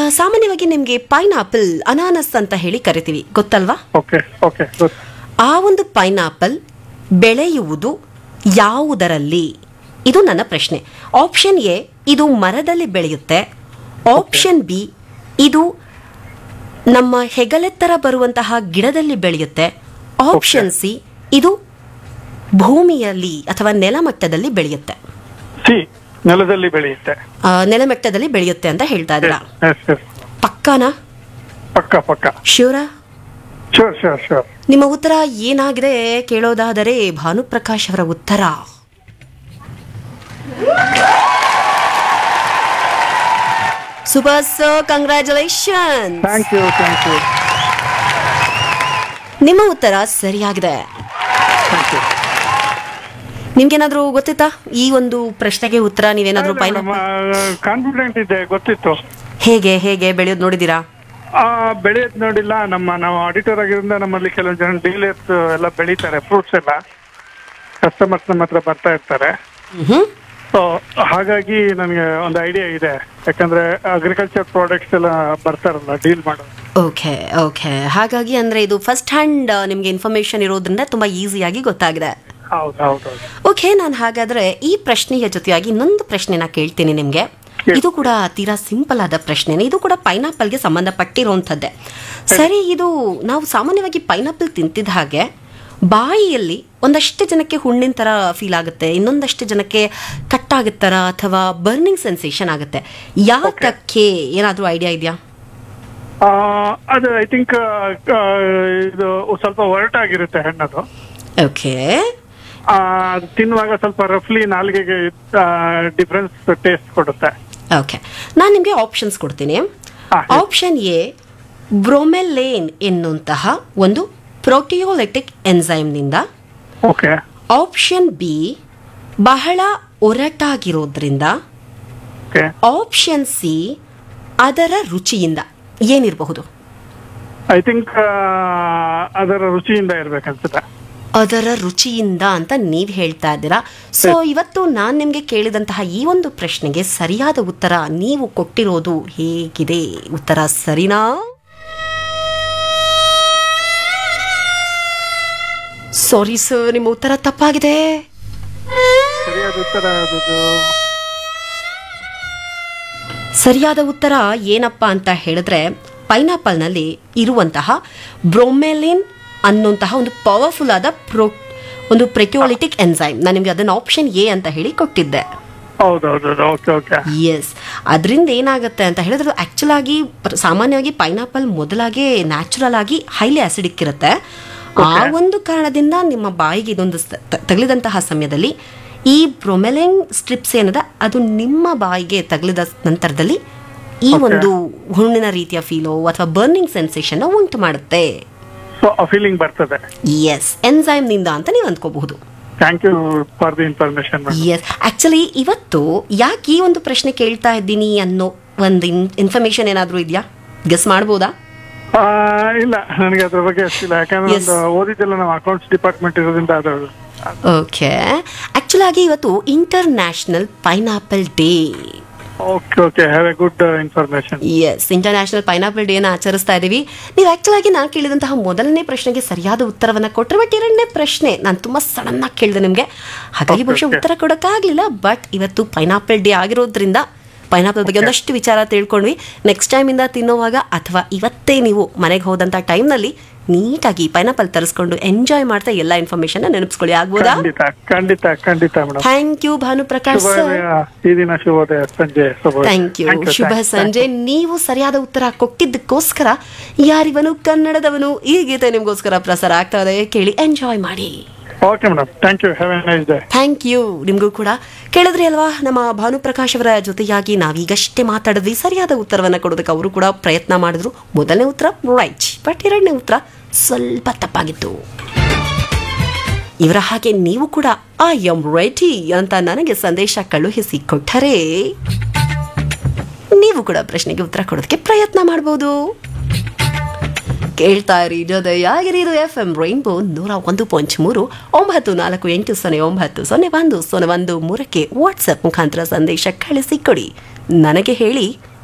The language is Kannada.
ಸಾಮಾನ್ಯವಾಗಿ ನಿಮಗೆ ಪೈನಾಪಲ್ ಅನಾನಸ್ ಅಂತ ಹೇಳಿ ಕರಿತೀವಿ ಗೊತ್ತಲ್ವಾ ಓಕೆ ಓಕೆ ಗೊತ್ತು ಆ ಒಂದು ಪೈನಾಪಲ್ ಬೆಳೆಯುವುದು ಯಾವುದರಲ್ಲಿ ಇದು ನನ್ನ ಪ್ರಶ್ನೆ ಆಪ್ಷನ್ ಎ ಇದು ಮರದಲ್ಲಿ ಬೆಳೆಯುತ್ತೆ ಆಪ್ಷನ್ ಬಿ ಇದು ನಮ್ಮ ಹೆಗಲೆತ್ತರ ಬರುವಂತಹ ಗಿಡದಲ್ಲಿ ಬೆಳೆಯುತ್ತೆ ಆಪ್ಷನ್ ಸಿ ಇದು ಭೂಮಿಯಲ್ಲಿ ಅಥವಾ ನೆಲಮಟ್ಟದಲ್ಲಿ ಬೆಳೆಯುತ್ತೆ ಸಿ ನೆಲದಲ್ಲಿ ಬೆಳೆಯುತ್ತೆ ಆ, ನೆಲಮಟ್ಟದಲ್ಲಿ ಬೆಳೆಯುತ್ತೆ ಅಂತ ಹೇಳ್ತಾ ಇದ್ದೀರಾ ಎಸ್ ಎಸ್ ಪಕ್ಕಾನಾ ಪಕ್ಕ ಪಕ್ಕ ಶಿವರ ಶೋರ್ ಶೋರ್ ಶೋರ್ ನಿಮ್ಮ ಉತ್ತರ ಏನಾಗಿದೆ ಕೇಳೋದಾದರೆ ಭಾನುಪ್ರಕಾಶ್ ಅವರ ಉತ್ತರ super so congratulation thank you thank you ನಿಮ್ಮ ಉತ್ತರ ಸರಿಯಾಗಿದೆ ಥ್ಯಾಂಕ್ ಯು ನಿಮ್ಗೇನಾದ್ರೂ ಗೊತ್ತಿತ್ತಾ ಈ ಒಂದು ಪ್ರಶ್ನೆಗೆ ಉತ್ತರ ನೀವೇನಾದ್ರೂ ಪೈನ ಕಾನ್ಫಿಡೆಂಟ್ ಇದೆ ಗೊತ್ತಿತ್ತು ಹೇಗೆ ಹೇಗೆ ಬೆಳೆಯೋದು ನೋಡಿದೀರಾ ಆ, ಬೆಳೆಯೋದ್ ನೋಡಿಲ್ಲ ನಮ್ಮ ನಾವು ಆಡಿಟರ್ ಆಗಿರೋದ್ರಿಂದ ನಮ್ಮಲ್ಲಿ ಕೆಲವೊಂದು ಜನ ಡೀಲರ್ಸ್ ಎಲ್ಲ ಬೆಳೀತಾರೆ ಫ್ರೂಟ್ಸ್ ಎಲ್ಲ ಕಸ್ಟಮರ್ಸ್ ನಮ್ಮ ಹತ್ರ ಬರ್ತಾ ಇರ್ತಾರೆ ಹ್ಮ್ ಸೊ ಹಾಗಾಗಿ ನನಗೆ ಒಂದು ಐಡಿಯಾ ಇದೆ ಯಾಕಂದ್ರೆ ಅಗ್ರಿಕಲ್ಚರ್ ಪ್ರಾಡಕ್ಟ್ಸ್ ಎಲ್ಲ ಬರ್ತಾರಲ್ಲ ಡೀಲ್ ಮಾಡೋದು ಓಕೆ ಓಕೆ ಹಾಗಾಗಿ ಅಂದ್ರೆ ಇದು ಫಸ್ಟ್ ಹ್ಯಾಂಡ್ ನಿಮ್ಗೆ ಇನ್ಫಾರ್ಮೇಶನ್ ಇರೋದ್ರಿಂದ ತುಂಬಾ ಈಸಿಯಾಗಿ ಗೊತ್ತಾಗಿದೆ ಹೌದು ಹೌದು ಹೌದು ಓಕೆ ನಾನು ಹಾಗಾದ್ರೆ ಈ ಪ್ರಶ್ನೆಯ ಜೊತೆಯಾಗಿ ಇನ್ನೊಂದು ಪ್ರಶ್ನೆನ ಕೇಳ್ತೀನಿ ನಿಮಗೆ ಇದು ಕೂಡ ತೀರಾ ಸಿಂಪಲ್ ಆದ ಪ್ರಶ್ನೆನೇ ಇದು ಕೂಡ ಪೈನಾಪಲ್ಗೆ ಸಂಬಂಧಪಟ್ಟಿರುವಂಥದ್ದೇ ಸರಿ ಇದು ನಾವು ಸಾಮಾನ್ಯವಾಗಿ ಪೈನಾಪಲ್ ತಿಂತಿದ್ದ ಹಾಗೆ ಬಾಯಿಯಲ್ಲಿ ಒಂದಷ್ಟು ಜನಕ್ಕೆ ಹುಣ್ಣಿನ ಥರ ಫೀಲ್ ಆಗುತ್ತೆ ಇನ್ನೊಂದಷ್ಟು ಜನಕ್ಕೆ ಕಟ್ಟಾಗುತ್ತರ ಅಥವಾ ಬರ್ನಿಂಗ್ ಸೆನ್ಸೇಷನ್ ಆಗುತ್ತೆ ಯಾತಕ್ಕೆ ಏನಾದರೂ ಐಡಿಯಾ ಇದೆಯಾ ಆ, ಅದು ಐ ಥಿಂಕ್ ಇದು ಸ್ವಲ್ಪ ಒರಟಾಗಿರುತ್ತೆ ಹಣ್ಣದು ಓಕೆ ಆ, ಅದು ತಿನ್ನುವಾಗ ಸ್ವಲ್ಪ ರಫ್ಲಿ ನಾಲ್ಗೆಗೆ ಡಿಫ್ರೆನ್ಸ್ ಟೇಸ್ಟ್ ಕೊಡುತ್ತೆ ಓಕೆ ನಾನು ನಿಮಗೆ ಆಪ್ಷನ್ಸ್ ಕೊಡ್ತೀನಿ ಹಾ, ಹೇಳಿ. ಆಪ್ಷನ್ ಎ ಬ್ರೊಮೆಲೇನ್ ಎನ್ನುವಂತಹ ಒಂದು ಪ್ರೋಟಿಯೋಲೆಟಿಕ್ ಎನ್ಸೈಮ್ನಿಂದ ಓಕೆ ಆಪ್ಷನ್ ಬಿ ಬಹಳ ಒರಟಾಗಿರೋದ್ರಿಂದ ಓಕೆ ಆಪ್ಷನ್ ಸಿ ಅದರ ರುಚಿಯಿಂದ ಏನಿರಬಹುದು ಐ ಥಿಂಕ್ ಅದರ ರುಚಿಯಿಂದ ಇರ್ಬೇಕನ್ಸುತ್ತೆ ಅದರ ರುಚಿಯಿಂದ ಅಂತ ನೀವು ಹೇಳ್ತಾ ಇದ್ದೀರಾ ಸೊ ಇವತ್ತು ನಾನು ನಿಮಗೆ ಕೇಳಿದಂತಹ ಈ ಒಂದು ಪ್ರಶ್ನೆಗೆ ಸರಿಯಾದ ಉತ್ತರ ನೀವು ಕೊಟ್ಟಿರೋದು ಹೇಗಿದೆ ಉತ್ತರ ಸರಿನಾ ಸಾರಿ ಸರ್ ನಿಮ್ಮ ಉತ್ತರ ತಪ್ಪಾಗಿದೆ ಸರಿಯಾದ ಉತ್ತರ ಅದು ಸರಿಯಾದ ಉತ್ತರ ಏನಪ್ಪ ಅಂತ ಹೇಳಿದ್ರೆ ಪೈನಾಪಲ್ನಲ್ಲಿ ಇರುವಂತಹ ಬ್ರೊಮೆಲಿನ್ ಅನ್ನುವಂತಹ ಒಂದು ಪವರ್ಫುಲ್ ಆದ ಪ್ರೋ ಒಂದು ಪ್ರೆಕ್ಯೋಲಿಟಿಕ್ ಎನ್ಸೈಮ್ ನಾನು ನಿಮಗೆ ಅದನ್ನ ಆಪ್ಷನ್ ಎ ಅಂತ ಹೇಳಿ ಕೊಟ್ಟಿದ್ದೆ ಹೌದೌದು ಓಕೆ ಓಕೆ ಎಸ್ ಅದರಿಂದ ಏನಾಗುತ್ತೆ ಅಂತ ಹೇಳಿದ್ರೆ ಆಕ್ಚುಲ್ ಆಗಿ ಪ್ರ- ಸಾಮಾನ್ಯವಾಗಿ ಪೈನಾಪಲ್ ಮೊದಲಾಗಿ ನ್ಯಾಚುರಲ್ ಆಗಿ ಹೈಲಿ ಆಸಿಡಿಕ್ ಇರುತ್ತೆ ಆ ಒಂದು ಕಾರಣದಿಂದ ನಿಮ್ಮ ಬಾಯಿಗೆ ಇದೊಂದು ಸ- ತ- ತಗಲಿದಂತಹ ಸಮಯದಲ್ಲಿ ಈ ಬ್ರೊಮೆಲಿನ್ ಸ್ಟ್ರಿಪ್ಸ್ ಏನದ ಅದು ನಿಮ್ಮ ಬಾಯಿಗೆ ತಗಲಿದ ನಂತರದಲ್ಲಿ ಈ ಒಂದು ಹುಣ್ಣಿನ ರೀತಿಯ ಫೀಲೋ ಅಥವಾ ಬರ್ನಿಂಗ್ ಸೆನ್ಸೇಷನ್ ಉಂಟು ಮಾಡುತ್ತೆ ಸೊ ಫೀಲಿಂಗ್ ಬರ್ತದೆ ಎಸ್ ಎನ್ಸೈಮ್ನಿಂದ ಅಂತ ನೀವು ಅಂದ್ಕೋಬಹುದು thank you for the information yes actually ಇವತ್ತು ಯಾಕೆ ಈ ಒಂದು ಪ್ರಶ್ನೆ ಕೇಳ್ತಾ ಇದ್ದೀನಿ ಅನ್ನೋ ಒಂದು ಇನ್ಫಾರ್ಮೇಶನ್ ಏನಾದರೂ ಇದೆಯಾ ಗೆಸ್ ಮಾಡ್ಬೋದಾ ಇಲ್ಲ ನನಗೆ ಅದ್ರ ಬಗ್ಗೆ ಅಷ್ಟಿಲ್ಲ ಯಾಕಂದ್ರೆ Yes. ಒಂದು ಓದಿದ್ದೆಲ್ಲ ನಾವು ಅಕೌಂಟ್ಸ್ ಡಿಪಾರ್ಟ್ಮೆಂಟ್ ಇರೋದ್ರಿಂದ ಅದು ಓಕೆ ಆಕ್ಚುಲ್ ಆಗಿ ಇವತ್ತು international pineapple day okay okay have a good information yes international pineapple ಡೇನ ಆಚರಿಸ್ತಾ ಇದ್ದೀವಿ ನೀವು ಆಕ್ಚುಲ್ ಆಗಿ ನಾನು ಕೇಳಿದಂತಹ ಮೊದಲನೇ ಪ್ರಶ್ನೆಗೆ ಸರಿಯಾದ ಉತ್ತರವನ್ನ ಕೊಟ್ಟರೆ ಬಟ್ ಎರಡನೇ ಪ್ರಶ್ನೆ ನಾನು ತುಂಬಾ ಸಡನ್ ಆಗಿ ಕೇಳಿದೆ ನಿಮಗೆ ಹಾಗಾಗಿ Okay, ಬಹುಶಃ okay. ಉತ್ತರ ಕೊಡೋಕ್ಕಾಗಲಿಲ್ಲ ಬಟ್ ಇವತ್ತು ಪೈನಾಪಲ್ ಡೇ ಆಗಿರೋದ್ರಿಂದ ಪೈನಾಪಲ್ ಬಗ್ಗೆ ಒಂದಷ್ಟು ವಿಚಾರ ತಿಳ್ಕೊಂಡ್ವಿ ನೆಕ್ಸ್ಟ್ ಟೈಮಿಂದ ತಿನ್ನೋವಾಗ ಅಥವಾ ಇವತ್ತೇ ನೀವು ಮನೆಗೆ ಹೋದಂಥ ಟೈಮ್ನಲ್ಲಿ ನೀಟಾಗಿ ಪೈನಾಪಲ್ ತರಿಸ್ಕೊಂಡು ಎಂಜಾಯ್ ಮಾಡ್ತಾ ಎಲ್ಲ ಇನ್ಫಾರ್ಮೇಶನ್ ನೆನಪಿಸ್ಕೊಳ್ಳಿ ಆಗ್ಬೋದಾ ಖಂಡಿತ ಖಂಡಿತ ಖಂಡಿತ madam thank you Bhanuprakash sir ಶುಭೋದಯ ಈ ದಿನ ಶುಭೋದಯ ಸಂಜೆ ಶುಭೋದಯ ಥ್ಯಾಂಕ್ ಯು Thank you, ಶುಭ thanks, ಸಂಜೆ ನೀವು ಸರಿಯಾದ ಉತ್ತರ ಕೊಟ್ಟಿದ್ದಕ್ಕೋಸ್ಕರ ಯಾರಿವನು ಕನ್ನಡದವನು ಈ ಗೀತೆ ನಿಮ್ಗೋಸ್ಕರ ಪ್ರಸಾರ ಆಗ್ತಾ ಇದೆ ಕೇಳಿ ಎಂಜಾಯ್ ಮಾಡಿ okay madam thank you have a nice day thank you ನಿಮಗೂ ಕೂಡ ಕೇಳಿದ್ರಿ ಅಲ್ವಾ ನಮ್ಮ ಭಾನುಪ್ರಕಾಶ್ ಅವರ ಜೊತೆಯಾಗಿ ನಾವೀಗಷ್ಟೇ ಮಾತಾಡಿದ್ವಿ ಸರಿಯಾದ ಉತ್ತರವನ್ನ ಕೊಡೋದಕ್ಕೆ ಅವರು ಕೂಡ ಪ್ರಯತ್ನ ಮಾಡಿದ್ರು ಮೊದಲನೇ ಉತ್ತರ ರೈಟ್ ಬಟ್ ಎರಡನೇ ಉತ್ತರ ಸ್ವಲ್ಪ ತಪ್ಪಾಗಿತ್ತು ಇವರ ಹಾಗೆ ನೀವು ಕೂಡ ಐ ಎಂ ರೆಡಿ ಅಂತ ನನಗೆ ಸಂದೇಶ ಕಳುಹಿಸಿ ಕೊಟ್ಟರೆ ನೀವು ಕೂಡ ಪ್ರಶ್ನೆಗೆ ಉತ್ತರ ಕೊಡೋದಕ್ಕೆ ಪ್ರಯತ್ನ ಮಾಡಬಹುದು ಕೇಳ್ತಾ ಇರಿ ಜೊತೆಯಾಗಿರಿ ಇದು ಎಫ್ ಎಂ ರೈನ್ಬೋ ನೂರ ಒಂದು ಪಾಯಿಂಟ್ ಮೂರು ಒಂಬತ್ತು ನಾಲ್ಕು ಎಂಟು ಸೊನ್ನೆ ಒಂಬತ್ತು ಸೊನ್ನೆ ಒಂದು ಸೊನ್ನೆ ಒಂದು ಮೂರಕ್ಕೆ ವಾಟ್ಸಪ್ ಮುಖಾಂತರ ಸಂದೇಶ ಕಳಿಸಿ ಕೊಡಿ ನನಗೆ ಹೇಳಿ